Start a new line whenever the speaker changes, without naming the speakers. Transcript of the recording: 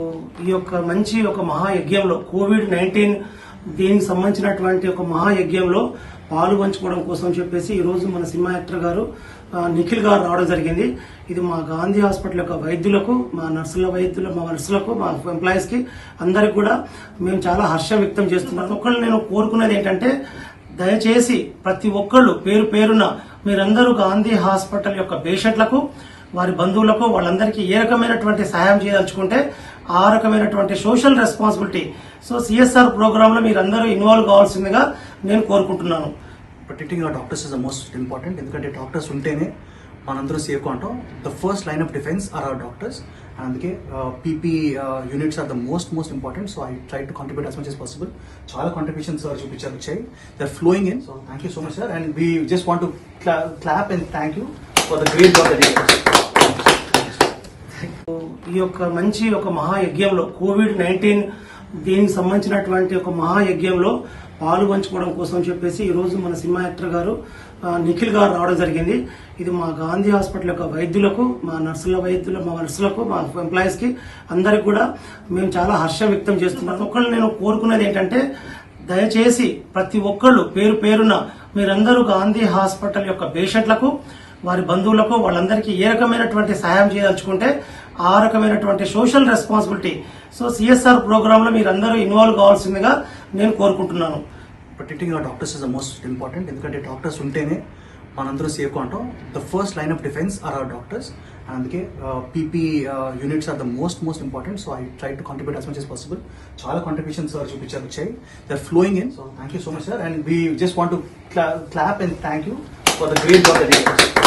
ఈ యొక్క మంచి ఒక మహాయజ్ఞంలో కోవిడ్ నైన్టీన్ దీనికి సంబంధించినటువంటి ఒక మహాయజ్ఞంలో పాలు పంచుకోవడం కోసం చెప్పేసి ఈ రోజు మన సినిమా యాక్టర్ గారు ఆ, నిఖిల్ గారు రావడం జరిగింది ఇది మా గాంధీ హాస్పిటల్ యొక్క వైద్యులకు మా నర్సుల వైద్యుల మా నర్సులకు మా ఎంప్లాయీస్ కి అందరికి కూడా మేము చాలా హర్షం వ్యక్తం చేస్తున్నాం ఒకళ్ళు నేను కోరుకున్నది ఏంటంటే దయచేసి ప్రతి ఒక్కళ్ళు పేరు పేరున మీరందరూ గాంధీ హాస్పిటల్ యొక్క పేషెంట్లకు వారి బంధువులకు వాళ్ళందరికీ ఏ రకమైనటువంటి సహాయం చేయదలుచుకుంటే ఆ రకమైనటువంటి social responsibility so CSR program లో మీరందరూ ఇన్వాల్వ్ కావాల్సిందిగా నేను కోరుకుంటున్నాను
protecting our doctors is the most important ఎందుకంటే డాక్టర్స్ ఉంటేనే మనందరూ సేఫ్ ఉంటాం the first line of defence are our doctors and అందుకే PP units are the most most important so I try to contribute as much as possible చాలా contributions sir చూపించారు వచ్చాయి they are flowing in so thank you so much sir and we just want to clap and thank you for the great job
ఈ యొక్క మంచి ఒక మహాయజ్ఞంలో Covid nineteen దీనికి సంబంధించినటువంటి ఒక మహాయజ్ఞంలో పాలు పంచుకోవడం కోసం చెప్పేసి ఈ రోజు మన సినిమా యాక్టర్ గారు ఆ, నిఖిల్ గారు రావడం జరిగింది ఇది మా గాంధీ హాస్పిటల్ యొక్క వైద్యులకు మా నర్సుల వైద్యుల మా నర్సులకు మా ఎంప్లాయీస్ కి అందరికి కూడా మేము చాలా హర్షం వ్యక్తం చేస్తున్నాం ఒకళ్ళు నేను కోరుకున్నది ఏంటంటే దయచేసి ప్రతి ఒక్కళ్ళు పేరు పేరున మీరందరూ గాంధీ హాస్పిటల్ యొక్క పేషెంట్లకు వారి బంధువులకు వాళ్ళందరికీ ఏ రకమైనటువంటి సహాయం చేయదలుచుకుంటే ఆ రకమైనటువంటి social responsibility so CSR program లో మీరందరూ ఇన్వాల్వ్ కావాల్సిందిగా నేను కోరుకుంటున్నాను
protecting our doctors is the most important ఎందుకంటే డాక్టర్స్ ఉంటేనే మనందరూ సేఫ్ ఉంటాం the first line of defence are our doctors and అందుకే PP units are the most most important so I try to contribute as much as possible చాలా contributions sir చూపించారు వచ్చాయి they are flowing in so thank you so much sir and we just want to clap and thank you for the great job